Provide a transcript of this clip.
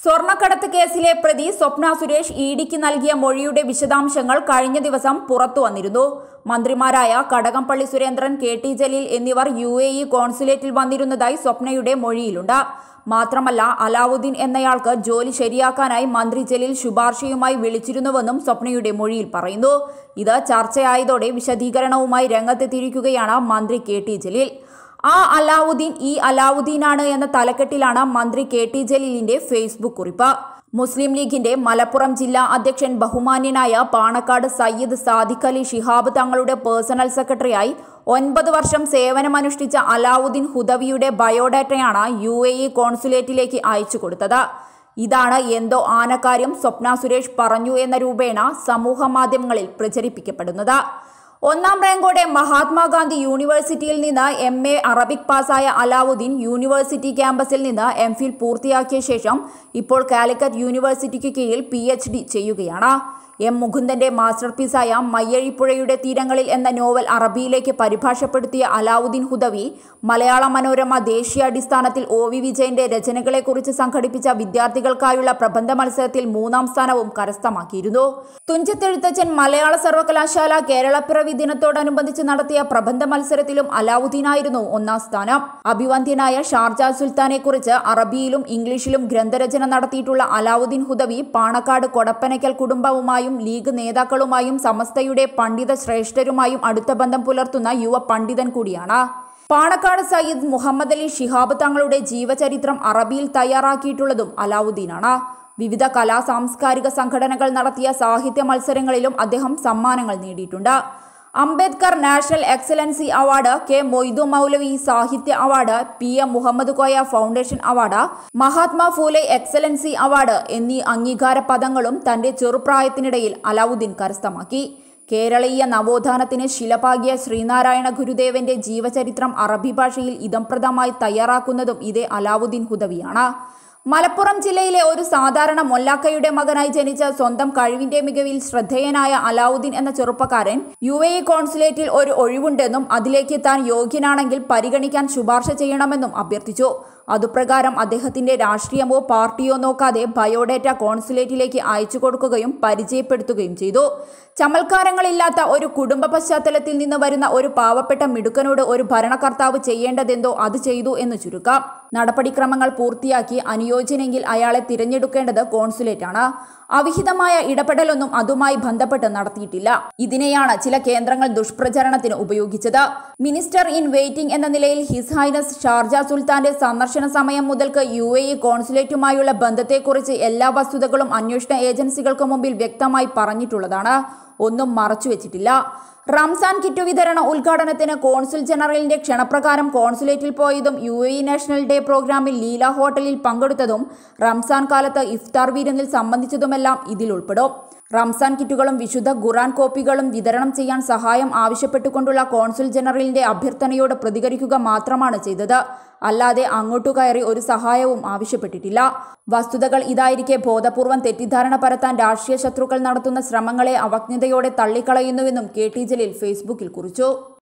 സ്വർണ്ണക്കടത്ത് കേസിലെ പ്രതി സ്വപ്ന സുരേഷ് ഇഡിക്ക് നൽകിയ മൊഴിയുടെ വിശദാംശങ്ങൾ കഴിഞ്ഞ ദിവസം പുറത്തു വന്നിരുന്നു മന്ത്രിമാരായ കടകംപള്ളി സുരേന്ദ്രൻ കെ ടി ജലീൽ എന്നിവർ യു എ ഇ കോൺസുലേറ്റിൽ വന്നിരുന്നതായി സ്വപ്നയുടെ മൊഴിയിലുണ്ട് മാത്രമല്ല അലാവുദ്ദീൻ എന്നയാൾക്ക് ജോലി ശരിയാക്കാനായി മന്ത്രി ജലീൽ ശുപാർശയുമായി വിളിച്ചിരുന്നുവെന്നും സ്വപ്നയുടെ മൊഴിയിൽ പറയുന്നു ഇത് ചർച്ചയായതോടെ വിശദീകരണവുമായി രംഗത്തെത്തിയിരിക്കുകയാണ് മന്ത്രി കെ ടി ജലീൽ ആ അലാവുദ്ദീൻ ഈ അലാവുദ്ദീനാണ് എന്ന തലക്കെട്ടിലാണ് മന്ത്രി കെ ടി ജലീലിന്റെ ഫേസ്ബുക്ക് കുറിപ്പ് മുസ്ലിം ലീഗിന്റെ മലപ്പുറം ജില്ലാ അധ്യക്ഷൻ ബഹുമാന്യനായ പാണക്കാട് സയ്യിദ് സാദിഖ് അലി ഷിഹാബ് തങ്ങളുടെ പേഴ്സണൽ സെക്രട്ടറിയായി ഒൻപത് വർഷം സേവനമനുഷ്ഠിച്ച അലാവുദ്ദീൻ ഹുദവിയുടെ ബയോഡാറ്റയാണ് യു എ ഇ കോൺസുലേറ്റിലേക്ക് അയച്ചു കൊടുത്തത് ഇതാണ് എന്തോ ആനക്കാര്യം സ്വപ്ന സുരേഷ് പറഞ്ഞു എന്ന രൂപേണ സമൂഹ മാധ്യമങ്ങളിൽ പ്രചരിപ്പിക്കപ്പെടുന്നത് ഒന്നാം റാങ്കോടെ മഹാത്മാഗാന്ധി യൂണിവേഴ്സിറ്റിയിൽ നിന്ന് എം എ അറബിക് പാസ്സായ അലാവുദ്ദീൻ യൂണിവേഴ്സിറ്റി ക്യാമ്പസിൽ നിന്ന് എം ഫിൽ പൂർത്തിയാക്കിയ ശേഷം ഇപ്പോൾ കാലിക്കറ്റ് യൂണിവേഴ്സിറ്റിക്ക് കീഴിൽ പി എച്ച് ഡി ചെയ്യുകയാണ് എം മുകുന്ദന്റെ മാസ്റ്റർ പീസായ മയ്യഴിപ്പുഴയുടെ തീരങ്ങളിൽ എന്ന നോവൽ അറബിയിലേക്ക് പരിഭാഷപ്പെടുത്തിയ അലാവുദ്ദീൻ ഹുദവി മലയാള മനോരമ ദേശീയാടിസ്ഥാനത്തിൽ ഒ വി വിജയന്റെ രചനകളെക്കുറിച്ച് സംഘടിപ്പിച്ച വിദ്യാർത്ഥികൾക്കായുള്ള പ്രബന്ധ മത്സരത്തിൽ മൂന്നാം സ്ഥാനവും കരസ്ഥമാക്കിയിരുന്നു തുഞ്ചത്തെഴുത്തച്ഛൻ മലയാള സർവകലാശാല കേരളപ്പിറവി ദിനത്തോടനുബന്ധിച്ച് നടത്തിയ പ്രബന്ധ മത്സരത്തിലും അലാവുദ്ദീനായിരുന്നു ഒന്നാം സ്ഥാനം അഭിവന്ദ്യനായ ഷാർജ സുൽത്താനെ കുറിച്ച് അറബിയിലും ഇംഗ്ലീഷിലും ഗ്രന്ഥരചന നടത്തിയിട്ടുള്ള അലാവുദ്ദീൻ ഹുദവി പാണക്കാട് കൊടപ്പനയ്ക്കൽ കുടുംബവുമായും ലീഗ് നേതാക്കളുമായും സമസ്തയുടെ പണ്ഡിത ശ്രേഷ്ഠരുമായും അടുത്ത ബന്ധം പുലർത്തുന്ന യുവ പണ്ഡിതൻ കൂടിയാണ് പാണക്കാട് സയ്യിദ് മുഹമ്മദ് അലി ഷിഹാബ് തങ്ങളുടെ ജീവചരിത്രം അറബിയിൽ തയ്യാറാക്കിയിട്ടുള്ളതും അലാവുദ്ദീനാണ് വിവിധ കലാ സാംസ്കാരിക സംഘടനകൾ നടത്തിയ സാഹിത്യ മത്സരങ്ങളിലും അദ്ദേഹം സമ്മാനങ്ങൾ നേടിയിട്ടുണ്ട് Ambedkar national excellency award K Moidu Maulavi Sahitya award P M Muhammad Koya foundation award Mahatma Phule excellency award എന്നീ അംഗീകാര പദങ്ങളും തന്റെ ചെറുപ്രായത്തിനിടയിൽ അലാവുദ്ദീൻ കരസ്ഥമാക്കി കേരളീയ നവോത്ഥാനത്തിന് ശിലപാകിയ ശ്രീനാരായണ ഗുരുദേവന്റെ ജീവചരിത്രം അറബി ഭാഷയിൽ ഇതംപ്രദമായി തയ്യാറാക്കുന്നതും ഇതേ അലാവുദ്ദീൻ ഹുദവിയാണ് മലപ്പുറം ജില്ലയിലെ ഒരു സാധാരണ മൊല്ലാക്കയുടെ മകനായി ജനിച്ച സ്വന്തം കഴിവിന്റെ മികവിൽ ശ്രദ്ധേയനായ അലാവുദ്ദീൻ എന്ന ചെറുപ്പക്കാരൻ യു എ ഇ കോൺസുലേറ്റിൽ ഒരു ഒഴിവുണ്ടെന്നും അതിലേക്ക് താൻ യോഗ്യനാണെങ്കിൽ പരിഗണിക്കാൻ ശുപാർശ ചെയ്യണമെന്നും അഭ്യർത്ഥിച്ചു അതുപ്രകാരം അദ്ദേഹത്തിന്റെ രാഷ്ട്രീയമോ പാർട്ടിയോ നോക്കാതെ ബയോഡേറ്റ കോൺസുലേറ്റിലേക്ക് അയച്ചു കൊടുക്കുകയും പരിചയപ്പെടുത്തുകയും ചെയ്തു ചമൽക്കാരങ്ങളില്ലാത്ത ഒരു കുടുംബ പശ്ചാത്തലത്തിൽ നിന്ന് വരുന്ന ഒരു പാവപ്പെട്ട മിടുക്കനോട് ഒരു ഭരണകർത്താവ് ചെയ്യേണ്ടതെന്തോ അത് ചെയ്തു എന്ന് ചുരുക്കാം നടപടിക്രമങ്ങൾ പൂർത്തിയാക്കി അനുയോജ്യനെങ്കിൽ അയാളെ തിരഞ്ഞെടുക്കേണ്ടത് കോൺസുലേറ്റാണ് അവിഹിതമായ ഇടപെടലൊന്നും അതുമായി ബന്ധപ്പെട്ട് നടത്തിയിട്ടില്ല ഇതിനെയാണ് ചില കേന്ദ്രങ്ങൾ ദുഷ്പ്രചരണത്തിന് ഉപയോഗിച്ചത് മിനിസ്റ്റർ ഇൻ വെയിറ്റിംഗ് എന്ന നിലയിൽ ഹിസ് ഹൈനസ് ഷാർജ സുൽത്താന്റെ സന്ദർശന സമയം മുതൽക്ക് യു എ ഇ കോൺസുലേറ്റുമായുള്ള ബന്ധത്തെക്കുറിച്ച് എല്ലാ വസ്തുതകളും അന്വേഷണ ഏജൻസികൾക്ക് മുമ്പിൽ വ്യക്തമായി പറഞ്ഞിട്ടുള്ളതാണ് ഒന്നും മറച്ചുവെച്ചിട്ടില്ല റംസാൻ കിറ്റ് വിതരണ ഉദ്ഘാടനത്തിന് കോൺസുൽ ജനറലിന്റെ ക്ഷണപ്രകാരം കോൺസുലേറ്റിൽ പോയതും U A E national day പ്രോഗ്രാമിൽ ലീല ഹോട്ടലിൽ പങ്കെടുത്തതും റംസാൻ കാലത്ത് ഇഫ്താർ വിരുന്നിൽ സംബന്ധിച്ചതുമെല്ലാം ഇതിൽ ഉൾപ്പെടും റംസാൻ കിറ്റുകളും വിശുദ്ധ ഖുറാൻ കോപ്പികളും വിതരണം ചെയ്യാൻ സഹായം ആവശ്യപ്പെട്ടുകൊണ്ടുള്ള കോൺസുൽ ജനറലിന്റെ അഭ്യർത്ഥനയോട് പ്രതികരിക്കുക മാത്രമാണ് ചെയ്തത് അല്ലാതെ അങ്ങോട്ടു കയറി ഒരു സഹായവും ആവശ്യപ്പെട്ടിട്ടില്ല വസ്തുതകൾ ഇതായിരിക്കെ ബോധപൂർവം തെറ്റിദ്ധാരണ പരത്താൻ രാഷ്ട്രീയ ശത്രുക്കൾ നടത്തുന്ന ശ്രമങ്ങളെ അവജ്ഞതയോടെ തള്ളിക്കളയുന്നുവെന്നും കെ ടി ജലീൽ ഫേസ്ബുക്കിൽ കുറിച്ചു